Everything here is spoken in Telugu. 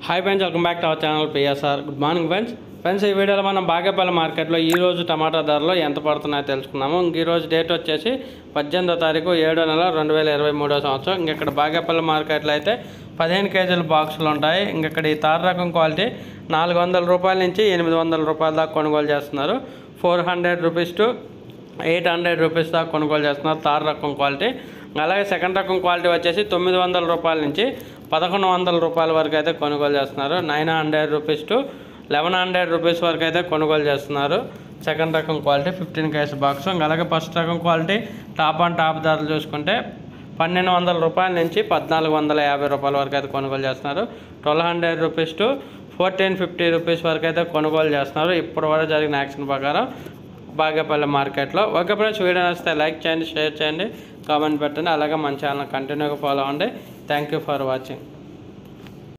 hi friends welcome back to our channel PSR good morning friends friends ఈ వీడియోలో మనం బాగేపల్లి మార్కెట్లో ఈ రోజు టమాటా ధరలు ఎంత పడుతున్నాయో తెలుసుకుందాము ఇంక ఈ రోజు డేట్ వచ్చేసి పద్దెనిమిదో తారీఖు ఏడో నెల రెండు వేల ఇరవై మూడో సంవత్సరం ఇంక ఇక్కడ బాగేపల్లి మార్కెట్లో అయితే పదిహేను కేజీల బాక్సులు ఉంటాయి ఇంక ఇక్కడ ఈ తార రకం క్వాలిటీ నాలుగు వందల రూపాయల నుంచి ఎనిమిది వందల రూపాయల దాకా కొనుగోలు చేస్తున్నారు four hundred rupees to eight hundred rupees దాకా కొనుగోలు చేస్తున్నారు తార్ రకం క్వాలిటీ అలాగే సెకండ్ రకం క్వాలిటీ వచ్చేసి తొమ్మిది వందల రూపాయల నుంచి పదకొండు వందల రూపాయల వరకు అయితే కొనుగోలు చేస్తున్నారు nine hundred rupees to eleven hundred rupees వరకు అయితే కొనుగోలు చేస్తున్నారు సెకండ్ రకం క్వాలిటీ ఫిఫ్టీన్ కేస్ బాక్స్ అలాగే ఫస్ట్ రకం క్వాలిటీ టాప్ అండ్ టాప్ ధరలు చూసుకుంటే పన్నెండు వందల రూపాయల నుంచి పద్నాలుగు వందల యాభై రూపాయల వరకు అయితే కొనుగోలు చేస్తున్నారు twelve hundred rupees to fourteen fifty rupees వరకు అయితే కొనుగోలు చేస్తున్నారు ఇప్పటి వరకు జరిగిన యాక్షన్ ప్రకారం బాగేపల్లి మార్కెట్లో ఓకే ఫ్రెండ్స్ వీడియో నచ్చితే లైక్ చేయండి షేర్ చేయండి కామెంట్ పెట్టండి అలాగే మన ఛానల్ కంటిన్యూగా ఫాలో అవ్వండి థ్యాంక్ యూ ఫర్ వాచింగ్